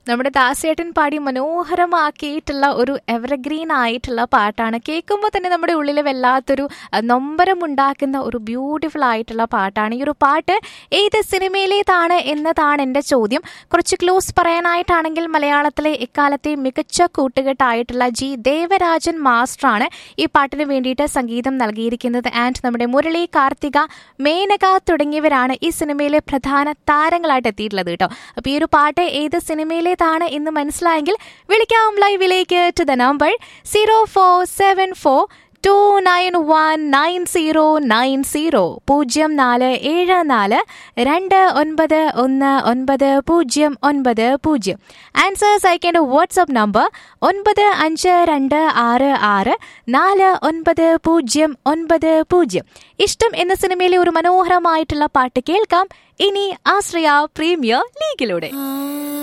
നമ്മുടെ ദാസേട്ടൻ പാടി മനോഹരമാക്കിയിട്ടുള്ള ഒരു എവർഗ്രീൻ ആയിട്ടുള്ള പാട്ടാണ് കേൾക്കുമ്പോൾ തന്നെ നമ്മുടെ ഉള്ളിൽ വല്ലാത്തൊരു അഹ്, നൊമ്പരമുണ്ടാക്കുന്ന ഒരു ബ്യൂട്ടിഫുൾ ആയിട്ടുള്ള പാട്ടാണ് ഈ ഒരു പാട്ട് ഏത് സിനിമയിലേതാണ് എന്നതാണ് എൻ്റെ ചോദ്യം കുറച്ച് ക്ലോസ് പറയാനായിട്ടാണെങ്കിൽ മലയാളത്തിലെ എക്കാലത്തെ മികച്ച കൂട്ടുകെട്ടായിട്ടുള്ള ജി ദേവരാജൻ മാസ്റ്ററാണ് ഈ പാട്ടിന് വേണ്ടിയിട്ട് സംഗീതം നൽകിയിരിക്കുന്നത് ആൻഡ് നമ്മുടെ മുരളി കാർത്തിക മേനക തുടങ്ങിയവരാണ് ഈ സിനിമയിലെ പ്രധാന താരങ്ങളായിട്ട് എത്തിയിട്ടുള്ളത് കേട്ടോ അപ്പോൾ ഈ ഒരു പാട്ട് ഏത് സിനിമയിലേതാണ് എന്ന് മനസ്സിലായെങ്കിൽ വിളിക്കാം ലൈവിലേക്ക് to the number zero four seven four two nine one nine zero nine zero പൂജ്യം നാല് ഏഴ് നാല് രണ്ട് ഒൻപത് ഒന്ന് ഒൻപത് പൂജ്യം ഒൻപത് പൂജ്യം ആൻസേഴ്സ് അയക്കേണ്ട വാട്സപ്പ് നമ്പർ ഒൻപത് അഞ്ച് രണ്ട് ആറ് ആറ് നാല് ഒൻപത് പൂജ്യം ഒൻപത് പൂജ്യം ഇഷ്ടം എന്ന സിനിമയിലെ ഒരു മനോഹരമായിട്ടുള്ള പാട്ട് കേൾക്കാം ഇനി ആശ്രയ പ്രീമിയർ ലീഗിലൂടെ